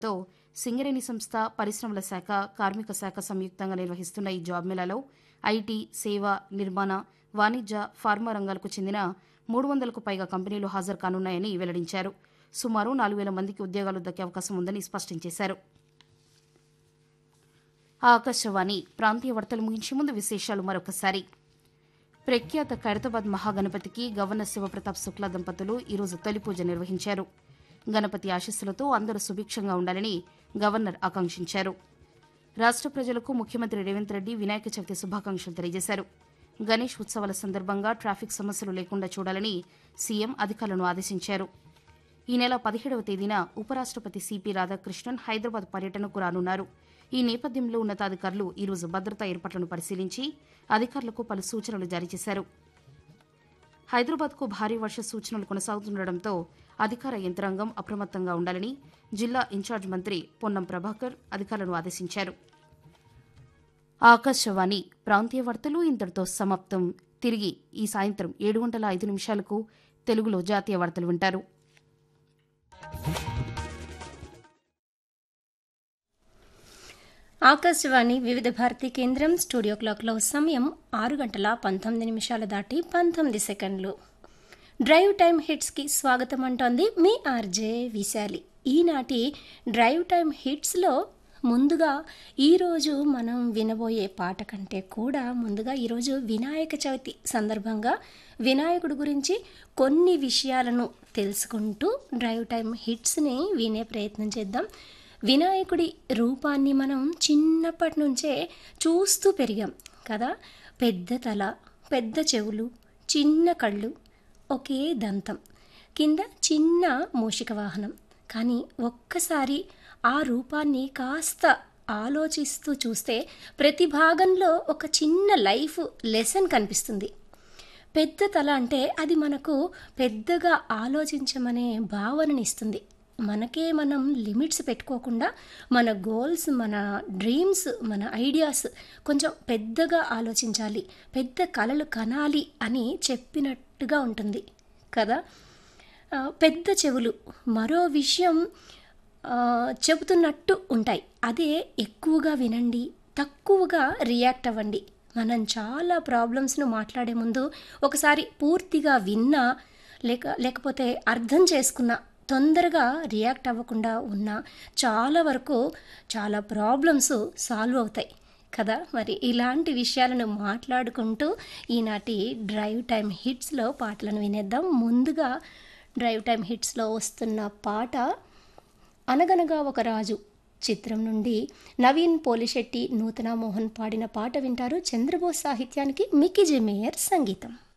తో సింగరేణి సంస్థ పరిశ్రమల శాఖ కార్మిక శాఖ సంయుక్తంగా నిర్వహిస్తున్న ఈ జాబ్ మేళాలో ఐటీ సేవ నిర్మాణ వాణిజ్య ఫార్మా రంగాలకు చెందిన మూడు వందలకు పైగా కంపెనీలు హాజరు కానున్నాయని వెల్లడించారు సుమారు నాలుగు వేల మందికి ఉద్యోగాలు దక్కే అవకాశం ఉందని స్పష్టం చేశారు ఆకాశవాణి ప్రాంతీయ వార్తలు ముగించే ముందు విశేషాలు మరొకసారి ప్రఖ్యాత ఖైరతాబాద్ మహాగణపతికి గవర్నర్ శివప్రతాప్ శుక్లా దంపతులు ఈరోజు తొలి పూజ నిర్వహించారు గణపతి ఆశీస్సులతో అందరూ సుభిక్షంగా ఉండాలని గవర్నర్ ఆకాంక్షించారు రాష్ట ప్రజలకు ముఖ్యమంత్రి రేవంత్ రెడ్డి వినాయక చవితి శుభాకాంక్షలు తెలియజేశారు గణేష్ ఉత్సవాల సందర్భంగా ట్రాఫిక్ సమస్యలు లేకుండా చూడాలని సీఎం అధికారులను ఆదేశించారు ఈ నెల పదిహేడవ తేదీన ఉపరాష్టపతి సిపి రాధాకృష్ణన్ హైదరాబాద్ పర్యటనకు రానున్నారు ఈ నేపథ్యంలో ఉన్నతాధికారులు ఈరోజు భద్రతా ఏర్పాట్లను పరిశీలించి అధికారులకు పలు సూచనలు జారీ చేశారు హైదరాబాద్కు భారీ వర్ష సూచనలు కొనసాగుతుండటంతో అధికార యంత్రాంగం అప్రమత్తంగా ఉండాలని జిల్లా ఇన్ఛార్జ్ మంత్రి పొన్నం ప్రభాకర్ అధికారులను ఆదేశించారు ఆకాశవాణి ప్రాంతీయ వార్తలు ఇంతటితో సమాప్తం తిరిగి ఈ సాయంత్రం ఏడు గంటల ఐదు నిమిషాలకు తెలుగులో జాతీయ వార్తలు వింటారు ఆకాశవాణి వివిధ భారతి కేంద్రం స్టూడియో క్లాక్లో సమయం ఆరు గంటల పంతొమ్మిది నిమిషాలు దాటి పంతొమ్మిది సెకండ్లు డ్రైవ్ టైం హిట్స్కి స్వాగతం అంటోంది మీ ఆర్జే విశాలి ఈనాటి డ్రైవ్ టైం హిట్స్లో ముందుగా ఈరోజు మనం వినబోయే పాట కంటే కూడా ముందుగా ఈరోజు వినాయక చవితి సందర్భంగా వినాయకుడి గురించి కొన్ని విషయాలను తెలుసుకుంటూ డ్రైవ్ టైం హిట్స్ని వినే ప్రయత్నం చేద్దాం వినాయకుడి రూపాన్ని మనం చిన్నప్పటి నుంచే చూస్తూ పెరిగాం కదా పెద్ద తల పెద్ద చెవులు చిన్న కళ్ళు ఒకే దంతం కింద చిన్న మూషిక వాహనం కానీ ఒక్కసారి ఆ రూపాన్ని కాస్త ఆలోచిస్తూ చూస్తే ప్రతి భాగంలో ఒక చిన్న లైఫ్ లెసన్ కనిపిస్తుంది పెద్ద తల అంటే అది మనకు పెద్దగా ఆలోచించమనే భావననిస్తుంది మనకే మనం లిమిట్స్ పెట్టుకోకుండా మన గోల్స్ మన డ్రీమ్స్ మన ఐడియాస్ కొంచెం పెద్దగా ఆలోచించాలి పెద్ద కలలు కనాలి అని చెప్పినట్టుగా ఉంటుంది కదా పెద్ద చెవులు మరో విషయం చెబుతున్నట్టు ఉంటాయి అదే ఎక్కువగా వినండి తక్కువగా రియాక్ట్ అవ్వండి మనం చాలా ప్రాబ్లమ్స్ను మాట్లాడే ముందు ఒకసారి పూర్తిగా విన్నా లేక లేకపోతే అర్థం చేసుకున్న తొందరగా రియాక్ట్ అవ్వకుండా ఉన్న చాలా వరకు చాలా ప్రాబ్లమ్స్ సాల్వ్ అవుతాయి కదా మరి ఇలాంటి విషయాలను మాట్లాడుకుంటూ ఈనాటి డ్రైవ్ టైం హిట్స్లో పాటలను వినేద్దాం ముందుగా డ్రైవ్ టైం హిట్స్లో వస్తున్న పాట అనగనగా ఒక రాజు చిత్రం నుండి నవీన్ పోలిశెట్టి నూతన మోహన్ పాడిన పాట వింటారు చంద్రబోస్ సాహిత్యానికి మిక్కీ జే మేయర్ సంగీతం